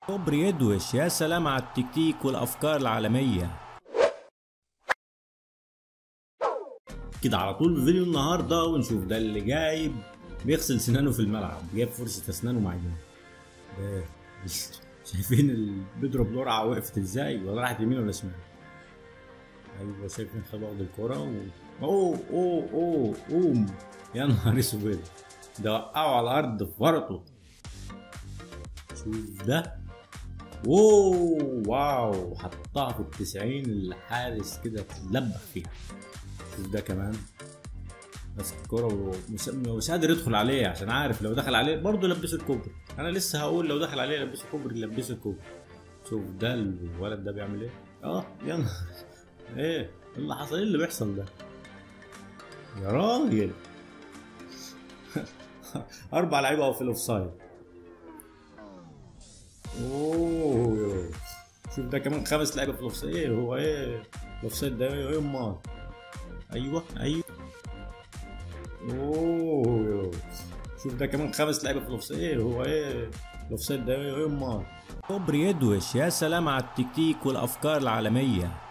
كوبري يدوش يا سلام على التكتيك والافكار العالميه كده على طول في فيديو النهارده ونشوف ده اللي جايب بيغسل سنانه في الملعب جايب فرشة اسنان ومعجون ده شايفين ال- بيضرب القرعه وقفت ازاي ولا راحت يمين ولا شمال ايوه شايفين خد واخد الكوره و... اوه اوه اوه قوم يا نهار اسود ده وقعه على الارض في ورطه شوف ده اوه واو حطها في التسعين الحارس كده اتلبخ فيها شوف ده كمان ماسك الكورة ومش مش قادر يدخل عليه عشان عارف لو دخل عليه برضه لبسه الكوبري انا لسه هقول لو دخل عليه لبسه الكوبري لبسه الكوبري شوف ده الولد ده بيعمل ايه اه يا نهار ايه إيه اللي حصل ايه اللي بيحصل ده يا راجل اربع لعيبه أهو في الاوفسايد اوه شوف ده كمان خمس لعيبه في الاوفسايد ايه هو ايه الاوفسايد ده ايه امال ايوه ايوه اوه شوف ده كمان خمس لعيبه في الاوفسايد ايه هو ايه الاوفسايد ده ايه امال كوبري يدوش يا سلام على التكتيك والافكار العالميه